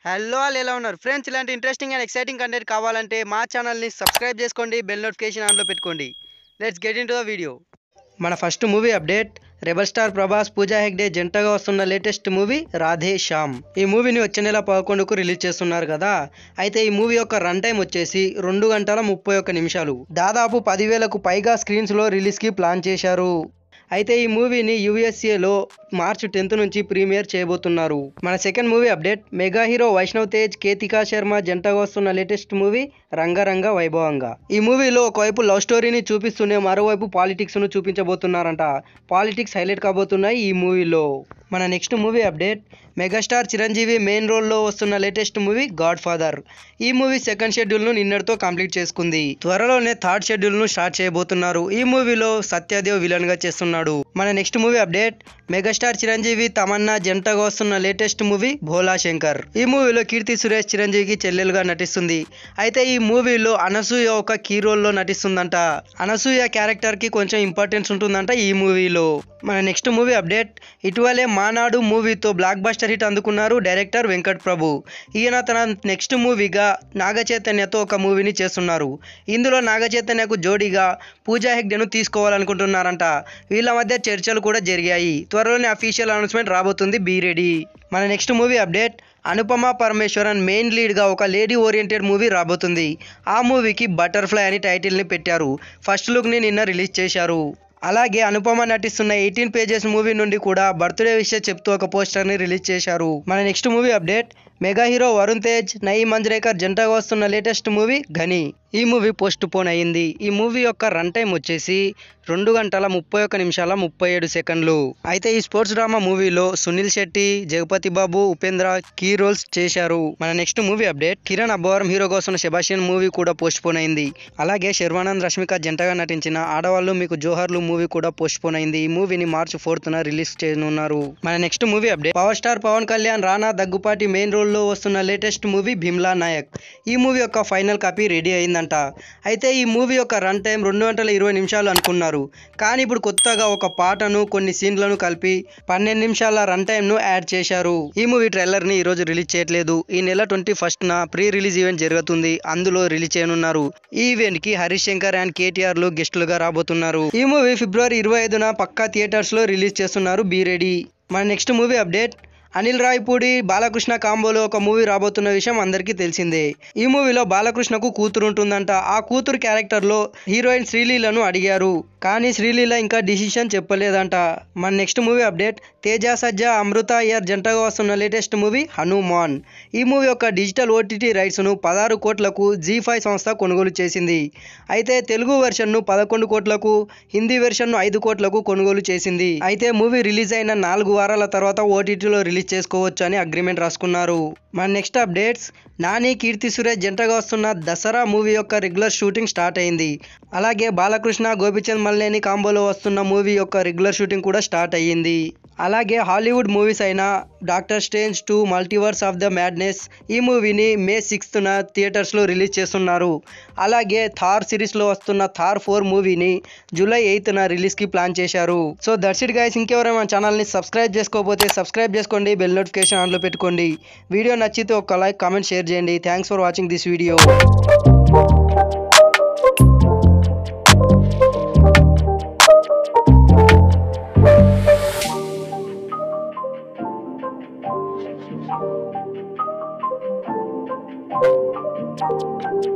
Hello వాళ్ళు ఎలా ఉన్నారు ఫ్రెండ్స్ ఇలాంటి ఇంట్రెస్టింగ్ అండ్ ఎక్సైటింగ్ కంటెంట్ కావాలంటే మా ఛానల్ని సబ్స్క్రైబ్ చేసుకోండి బెల్ నోటిఫికేషన్ ఆన్లో పెట్టుకోండి let's get into the video మన first movie update rebel star Prabhas Pooja Hegde జంటగా వస్తున్న లేటెస్ట్ మూవీ రాధే శ్యామ్ ఈ మూవీని వచ్చే నెల పదకొండుకు రిలీజ్ చేస్తున్నారు కదా అయితే ఈ మూవీ యొక్క రన్ టైం వచ్చేసి రెండు గంటల ముప్పై ఒక్క నిమిషాలు దాదాపు పదివేలకు పైగా స్క్రీన్స్లో రిలీజ్కి ప్లాన్ చేశారు అయితే ఈ మూవీని యూఎస్ఏలో మార్చ్ టెన్త్ నుంచి ప్రీమియర్ చేయబోతున్నారు మన second movie update mega hero Vaishnav Tej Ketika Sharma జంటగా వస్తున్న లేటెస్ట్ మూవీ రంగరంగ వైభవంగా ఈ మూవీలో ఒకవైపు లవ్ స్టోరీని చూపిస్తూనే మరోవైపు పాలిటిక్స్ ను చూపించబోతున్నారంట పాలిటిక్స్ హైలైట్ కాబోతున్నాయి ఈ మూవీలో మన next movie update megastar Chiranjeevi main రోల్లో వస్తున్న లేటెస్ట్ మూవీ గాడ్ ఫాదర్ ఈ మూవీ సెకండ్ షెడ్యూల్ ను నిన్నటితో కంప్లీట్ చేసుకుంది త్వరలోనే థర్డ్ షెడ్యూల్ ను స్టార్ట్ చేయబోతున్నారు ఈ మూవీలో సత్యదేవ్ విలన్ గా చేస్తున్నాడు మన next movie update megastar Chiranjeevi Tamannaah జంటగా వస్తున్న లేటెస్ట్ మూవీ భోలా శంకర్ ఈ మూవీలో కీర్తి సురేష్ చిరంజీవికి చెల్లెలుగా నటిస్తుంది అయితే ఈ మూవీలో అనసూయ ఒక కీ రోల్లో నటిస్తుందంట అనసూయ క్యారెక్టర్ కి కొంచెం ఇంపార్టెన్స్ ఉంటుందంట ఈ మూవీలో మన నెక్స్ట్ మూవీ అప్డేట్ ఇటీవలే మానాడు మూవీతో బ్లాక్ బస్టర్ హిట్ అందుకున్నారు డైరెక్టర్ వెంకట్ ప్రభు ఈయన తన నెక్స్ట్ మూవీగా నాగ చైతన్యతో ఒక మూవీని చేస్తున్నారు ఇందులో నాగ చైతన్యకు జోడీగా పూజా హెగ్డేను తీసుకోవాలనుకుంటున్నారంట వీళ్ళ మధ్య చర్చలు కూడా జరిగాయి త్వరలోనే అఫీషియల్ అనౌన్స్మెంట్ రాబోతుంది బీ రెడీ మన next movie update Anupama Parameswaran main లీడ్గా ఒక లేడీ ఓరియంటెడ్ మూవీ రాబోతుంది ఆ మూవీకి బటర్ఫ్లై అని టైటిల్ని పెట్టారు ఫస్ట్ లుక్ని నిన్న రిలీజ్ చేశారు అలాగే అనుపమ నటిస్తున్న ఎయిటీన్ పేజెస్ మూవీ నుండి కూడా బర్త్డే విషయం చెప్తూ ఒక పోస్టర్ని రిలీజ్ చేశారు మన next movie update mega hero Varun Tej Nayee Manjrekar జంటగా వస్తున్న లేటెస్ట్ మూవీ ఘని ఈ మూవీ పోస్ట్ పోన్ అయింది ఈ మూవీ యొక్క రన్ టైం వచ్చేసి రెండు గంటల ముప్పై ఒక్క నిమిషాల ముప్పై ఏడు సెకండ్లు అయితే ఈ స్పోర్ట్స్ డ్రామా మూవీలో సునీల్ శెట్టి జగపతి బాబు ఉపేంద్ర కీ రోల్స్ చేశారు మన next movie update Kiran Abbavaram హీరోగా వస్తున్న సెబాషియన్ మూవీ కూడా పోస్ట్ పోన్ అయింది అలాగే శర్వానంద్ రష్మిక జంటగా నటించిన ఆడవాళ్ళు మీకు జోహర్లు మూవీ కూడా పోస్ట్ పోన్ అయింది ఈ మూవీని మార్చి ఫోర్త్ న రిలీజ్ చేయనున్నారు మన next movie update power star Pawan Kalyan Rana Daggubati main role లో వస్తున్న లేటెస్ట్ మూవీ భీమ్లా నాయక్ ఈ మూవీ యొక్క ఫైనల్ కాపీ రెడీ అయిందంట అయితే ఈ మూవీ యొక్క రన్ టైం రెండు గంటల ఇరవై నిమిషాలు అనుకున్నారు కానీ ఇప్పుడు కొత్తగా ఒక పాటను కొన్ని సీన్లను కలిపి పన్నెండు నిమిషాల రన్ టైం ను యాడ్ చేశారు ఈ మూవీ ట్రైలర్ ని ఈ రోజు రిలీజ్ చేయట్లేదు ఈ నెల ట్వంటీ ఫస్ట్ న ప్రీ రిలీజ్ ఈవెంట్ జరుగుతుంది అందులో రిలీజ్ చేయనున్నారు ఈ ఈవెంట్ కి హరీష్ శంకర్ అండ్ కేటీఆర్ లు గెస్టులుగా రాబోతున్నారు ఈ మూవీ ఫిబ్రవరి ఇరవై ఐదున పక్కా థియేటర్స్ లో రిలీజ్ చేస్తున్నారు బీ రెడీ మన next movie update Anil Ravipudi Balakrishna కాంబోలో ఒక మూవీ రాబోతున్న విషయం అందరికీ తెలిసిందే ఈ మూవీలో బాలకృష్ణకు కూతురు ఉంటుందంట ఆ కూతురు క్యారెక్టర్లో హీరోయిన్ శ్రీలీలను అడిగారు కానీ శ్రీలీల ఇంకా డిసిషన్ చెప్పలేదంట మన next movie update Teja Sajja Amritha Iyer జంటగా వస్తున్న లేటెస్ట్ మూవీ హనుమాన్ ఈ మూవీ యొక్క డిజిటల్ ఓటీటీ రైట్స్ను పదహారు కోట్లకు జీ ఫైవ్ సంస్థ కొనుగోలు చేసింది అయితే తెలుగు వెర్షన్ను పదకొండు కోట్లకు హిందీ వెర్షన్ను ఐదు కోట్లకు కొనుగోలు చేసింది అయితే మూవీ రిలీజ్ అయిన నాలుగు వారాల తర్వాత ఓటీటీలో రిలీజ్ చేసుకోవచ్చు అని అగ్రిమెంట్ రాసుకున్నారు మన నెక్స్ట్ అప్డేట్స్ నాని కీర్తి సురేష్ జంటగా వస్తున్న దసరా మూవీ యొక్క రెగ్యులర్ షూటింగ్ స్టార్ట్ అయింది అలాగే బాలకృష్ణ గోపిచంద్ మల్లేని కాంబోలో వస్తున్న మూవీ యొక్క రెగ్యులర్ షూటింగ్ కూడా స్టార్ట్ అయ్యింది అలాగే హాలీవుడ్ మూవీస్ అయిన doctor strange two multiverse of the madness ఈ మూవీని మే సిక్స్త్న థియేటర్స్లో రిలీజ్ చేస్తున్నారు అలాగే థార్ సిరీస్లో వస్తున్న థార్ ఫోర్ మూవీని జూలై ఎయిత్న రిలీజ్కి ప్లాన్ చేశారు సో దట్స్ ఇట్ గైస్ ఇంకెవరైనా మన ఛానల్ని సబ్స్క్రైబ్ చేసుకోకపోతే సబ్స్క్రైబ్ చేసుకోండి బెల్ నోటిఫికేషన్ ఆన్లో పెట్టుకోండి వీడియో నచ్చితే ఒక లైక్ కామెంట్ షేర్ చేయండి thanks for watching this video Thank you.